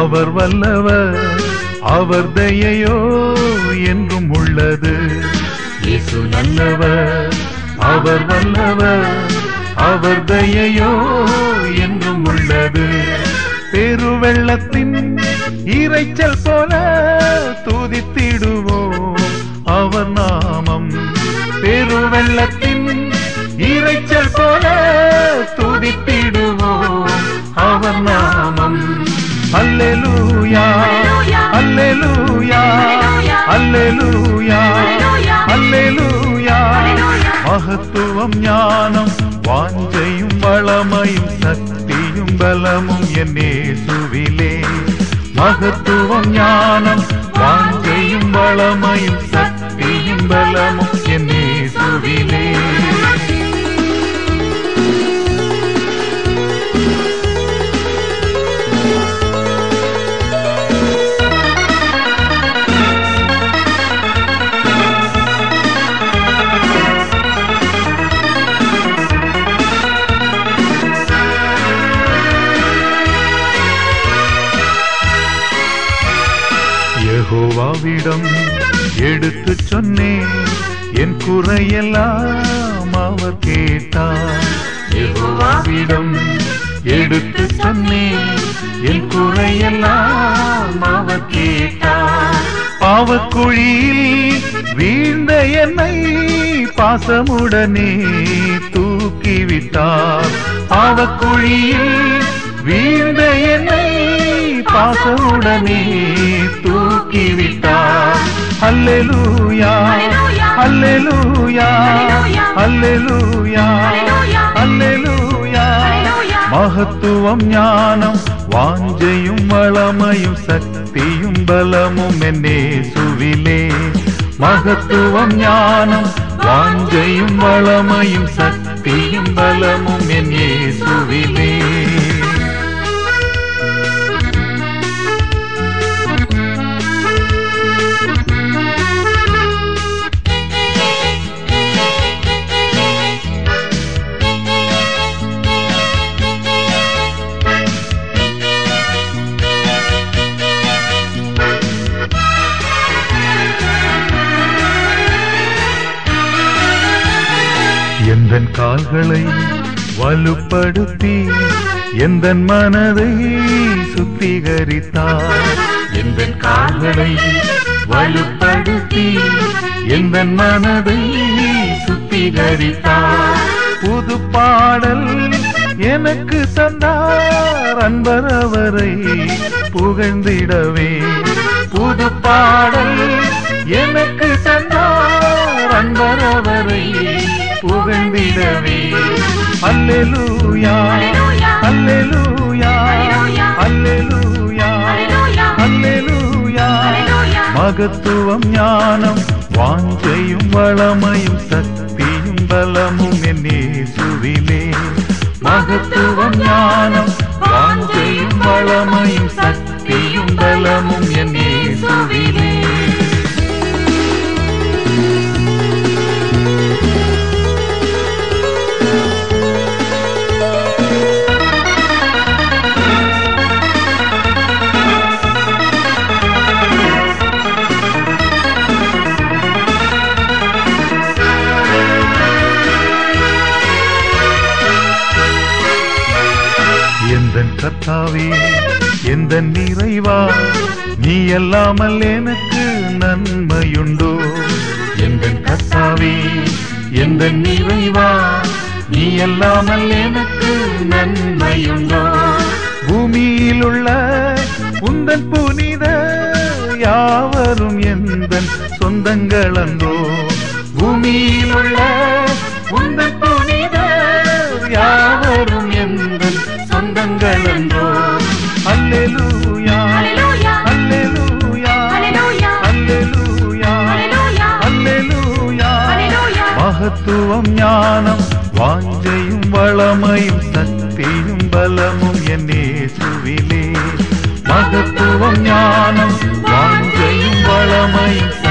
அவர் வல்லவர் அவர் தயையோ என்றும் உள்ளது இயேசு நல்லவர் அவர் வல்லவர் அவர் தயையோ என்றும் உள்ளது பெருவெள்ளத்தின் இரைச்சல் போல துதித்திடுவோம் அவர் நாமம் பெருவெள்ளத்தின் இரைச்சல் போல துதித்திடுவோம் அவர் நாமம் அல்லேலூயா அல்லேலூயா அல்லேலூயா அல்லேலூயா மகத்துவம் ஞானம் வாஞ்சையும் வளமையும் சக்தியும் பலமும் என்னே சுவிலே மகத்துவம் ஞானம் வாஞ்சையும் வளமையும் சக்தியும் பலமும் என்னே சுவிலே யெகோவாவிடம் எடுத்து சொன்னேன் என் குறையெல்லாம் அவர் கேட்டார் யெகோவாவிடம் எடுத்து சொன்னேன் என் குறையெல்லாம் அவர் கேட்டார் பாவக்குழியில் வீழ்ந்த என்னை பாசமுடனே தூக்கிவிட்டார் பாவக்குழியில் வீழ்ந்த என்னை பாசமுடனே தூக்கிவிட்டார் அல்லேலூயா அல்லேலூயா அல்லேலூயா அல்லேலூயா மகத்துவம் ஞானம் வாஞ்சையும் வளமையும் சக்தியும் பலமும் என்னே சுவிலே மகத்துவம் ஞானம் வாஞ்சையும் வளமையும் சக்தியும் பலமும் என்னே சுவிலே எந்தன் கால்களை வலுப்படுத்தி எந்தன் மனதை சுத்திகரித்தார் எந்தன் கால்களை வலுப்படுத்தி எந்தன் மனதை சுத்திகரித்தார் புது பாடல் எனக்கு தந்தார் அன்பர் அவரை புகழ்ந்திடவே புது பாடல் எனக்கு தந்தார் அன்பர் அவரை புகழ்ந்திடவே அல்லேலூயா அல்லேலூயா அல்லேலூயா அல்லேலூயா மகத்துவம் ஞானம் வாஞ்சையும் வளமையும் சக்தியும் பலமும் என்னே சுவிலே மகத்துவம் ஞானம் வாஞ்சையும் வளமையும் சக்தியும் பலமும் என்னே சுவிலே எந்தன் கர்த்தாவே எந்த நிறைவா நீ அல்லாமல் எனக்கு நன்மையுண்டோ எந்தன் கர்த்தாவே எந்த நிறைவா நீ அல்லாமல் எனக்கு நன்மையுண்டோ பூமியில் உள்ள உந்தன் புனித யாவரும் எந்தன் சொந்தங்கள் அன்றோ பூமியில் உள்ள உந்தன் புனித யாவரும் எந்தன் சொந்தங்கள் அன்றோ அல்லேலூயா அல்லேலூயா அல்லேலூயா அல்லேலூயா மகத்துவம் ஞானம் வாஞ்சையும் வளமையும் சக்தியும் பலமும் என்னே சுவிலே மகத்துவம் ஞானம் வாஞ்சையும் வளமையும்